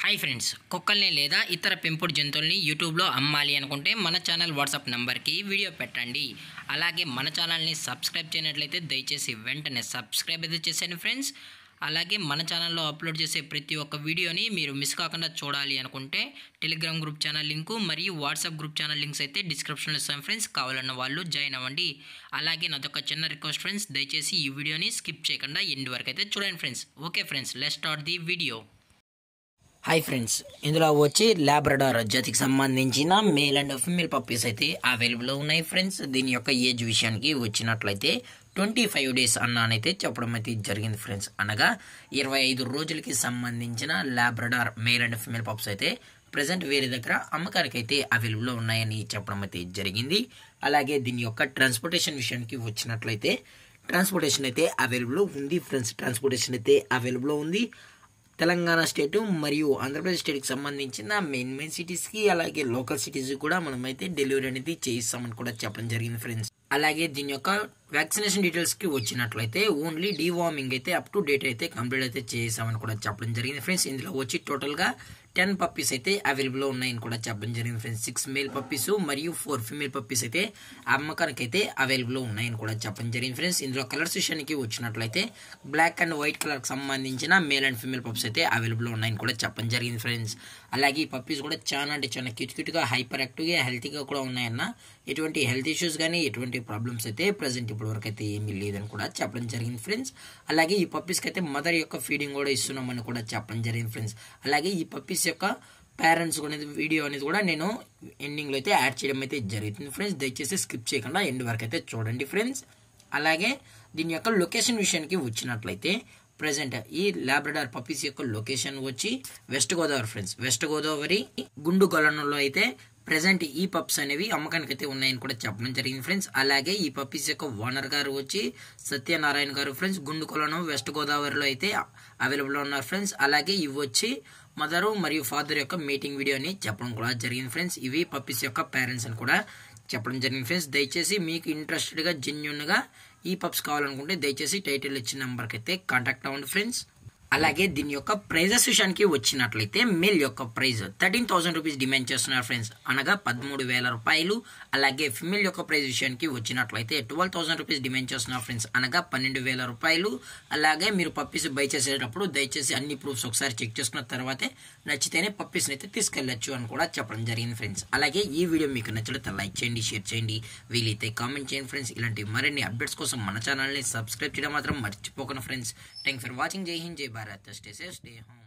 hi friends కుక్కల్ని లేదా ఇతర పెంపుడు జంతువుల్ని యూట్యూబ్లో అమ్మాలి అనుకుంటే మన ఛానల్ వాట్సాప్ నంబర్కి వీడియో పెట్టండి అలాగే మన ఛానల్ని సబ్స్క్రైబ్ చేయనట్లయితే దయచేసి వెంటనే సబ్స్క్రైబ్ అయితే చేసేయండి ఫ్రెండ్స్ అలాగే మన ఛానల్లో అప్లోడ్ చేసే ప్రతి ఒక్క వీడియోని మీరు మిస్ కాకుండా చూడాలి అనుకుంటే టెలిగ్రామ్ గ్రూప్ ఛానల్ లింకు మరియు వాట్సాప్ గ్రూప్ ఛానల్ లింక్స్ అయితే డిస్క్రిప్షన్లో ఇస్తాం ఫ్రెండ్స్ కావాలన్న వాళ్ళు జాయిన్ అవ్వండి అలాగే నాదొక చిన్న రిక్వెస్ట్ ఫ్రెండ్స్ దయచేసి ఈ వీడియోని స్కిప్ చేయకుండా ఎండ్ వరకు అయితే చూడండి friends okay friends let start the video hi friends ఇందులో వచ్చి ల్యాబ్రడార్ జాతికి సంబంధించిన మేల్ అండ్ ఫిమేల్ పప్పీస్ అయితే అవైలబుల్లో ఉన్నాయి ఫ్రెండ్స్ దీని యొక్క ఏజ్ విషయానికి వచ్చినట్లయితే ట్వంటీ ఫైవ్ డేస్ అన్నానైతే చెప్పడం అయితే జరిగింది ఫ్రెండ్స్ అనగా ఇరవై ఐదు రోజులకి సంబంధించిన labrador male and female pups అయితే ప్రజెంట్ వేరే దగ్గర అమ్మకానికి అయితే అవైలబుల్లో ఉన్నాయని చెప్పడం అయితే జరిగింది అలాగే దీని యొక్క ట్రాన్స్పోర్టేషన్ విషయానికి వచ్చినట్లయితే ట్రాన్స్పోర్టేషన్ అయితే అవైలబుల్ ఉంది ఫ్రెండ్స్ ట్రాన్స్పోర్టేషన్ అయితే అవైలబుల్ ఉంది తెలంగాణ స్టేట్ మరియు ఆంధ్రప్రదేశ్ స్టేట్కి సంబంధించిన మెయిన్ మెయిన్ సిటీస్కి అలాగే లోకల్ సిటీస్ కూడా మనమైతే డెలివరీ అనేది చేయిస్తామని కూడా చెప్పడం జరిగింది ఫ్రెండ్స్ అలాగే దీని యొక్క వ్యాక్సినేషన్ డీటెయిల్స్కి వచ్చినట్లయితే ఓన్లీ డీవార్మింగ్ అయితే అప్ టు డేట్ అయితే కంప్లీట్ అయితే చేసామని కూడా చెప్పడం జరిగింది ఫ్రెండ్స్ ఇందులో వచ్చి టోటల్గా టెన్ పప్పీస్ అయితే అవైలబుల్లో ఉన్నాయని కూడా చెప్పడం జరిగింది ఫ్రెండ్స్ సిక్స్ మేల్ పప్పీస్ మరియు ఫోర్ ఫీమేల్ పప్పీస్ అయితే అమ్మకానికి అయితే అవైలబుల్లో ఉన్నాయని కూడా చెప్పడం జరిగింది ఫ్రెండ్స్ ఇందులో కలర్స్ విషయానికి వచ్చినట్లయితే బ్లాక్ అండ్ వైట్ కలర్కి సంబంధించిన మేల్ అండ్ ఫీమేల్ పప్పీస్ అయితే అవైలబుల్లో ఉన్నాయని కూడా చెప్పడం జరిగింది ఫ్రెండ్స్ అలాగే ఈ పప్పీస్ కూడా చాలా అంటే చాలా క్యూట్ క్యూట్గా హైపర్ యాక్టివ్గా హెల్తీగా కూడా ఉన్నాయన్న ఎటువంటి హెల్త్ ఇష్యూస్ కానీ ఎటువంటి ప్రాబ్లమ్స్ అయితే ప్రజెంట్ ఇప్పటి వరకు అయితే ఏమీ లేదని కూడా చెప్పడం జరిగింది ఫ్రెండ్స్ అలాగే ఈ పప్పీస్కి అయితే మదర్ యొక్క ఫీడింగ్ కూడా ఇస్తున్నామని కూడా చెప్పడం జరిగింది ఫ్రెండ్స్ అలాగే ఈ పప్పీస్ యొక్క పేరెంట్స్ అనేది వీడియో అనేది కూడా నేను ఎండింగ్లో అయితే యాడ్ చేయడం అయితే జరుగుతుంది ఫ్రెండ్స్ దయచేసి స్కిప్ చేయకుండా ఎండ్ వరకు అయితే చూడండి ఫ్రెండ్స్ అలాగే దీని యొక్క లొకేషన్ విషయానికి వచ్చినట్లయితే ప్రజెంట్ ఈ లాబ్రడార్ పప్పీస్ యొక్క లొకేషన్ వచ్చి వెస్ట్ గోదావరి ఫ్రెండ్స్ వెస్ట్ గోదావరి గుండు కొలనంలో అయితే ప్రజెంట్ ఈ పప్స్ అనేవి అమ్మకానికి అయితే ఉన్నాయని కూడా చెప్పడం జరిగింది ఫ్రెండ్స్ అలాగే ఈ పప్పీస్ యొక్క ఓనర్ గారు వచ్చి సత్యనారాయణ గారు ఫ్రెండ్స్ గుండు కొలను వెస్ట్ గోదావరిలో అయితే అవైలబుల్ ఉన్నారు ఫ్రెండ్స్ అలాగే ఇవి వచ్చి మదరు మరియు ఫాదర్ యొక్క మీటింగ్ వీడియోని చెప్పడం కూడా జరిగింది ఫ్రెండ్స్ ఇవి పప్పీస్ యొక్క పేరెంట్స్ అని కూడా చెప్పడం జరిగింది ఫ్రెండ్స్ దయచేసి మీకు ఇంట్రెస్టెడ్గా జెన్యున్గా ఈ పప్స్ కావాలనుకుంటే దయచేసి టైటిల్ ఇచ్చిన నెంబర్కి అయితే కాంటాక్ట్ అవ్వండి ఫ్రెండ్స్ అలాగే దీని యొక్క ప్రైజెస్ విషయానికి వచ్చినట్లయితే మేల్ యొక్క price thirteen thousand rupees demand చేస్తున్నారు ఫ్రెండ్స్ అనగా పదమూడు వేల రూపాయలు అలాగే ఫిమేల్ యొక్క ప్రైజ్ విషయానికి వచ్చినట్లయితే ట్వెల్వ్ థౌసండ్ రూపీస్ డిమాండ్ చేస్తున్నారు ఫ్రెండ్స్ అనగా పన్నెండు వేల రూపాయలు అలాగే మీరు పప్పీస్ బై చేసేటప్పుడు దయచేసి అన్ని ప్రూఫ్స్ ఒకసారి చెక్ చేసుకున్న తర్వాతే నచ్చితేనే పప్పీస్ని అయితే తీసుకెళ్ళచ్చు అని కూడా చెప్పడం జరిగింది ఫ్రెండ్స్ అలాగే ఈ వీడియో మీకు నచ్చితే లైక్ చేయండి షేర్ చేయండి వీలైతే కామెంట్ చేయండి ఫ్రెండ్స్ ఇలాంటి మరిన్ని అప్డేట్స్ కోసం మన ఛానల్ని సబ్స్క్రైబ్ చేయడం మాత్రం మర్చిపోకండి ఫ్రెండ్స్ థ్యాంక్ ఫర్ వాచింగ్ జై హింద్ జై Bharat stay safe stay home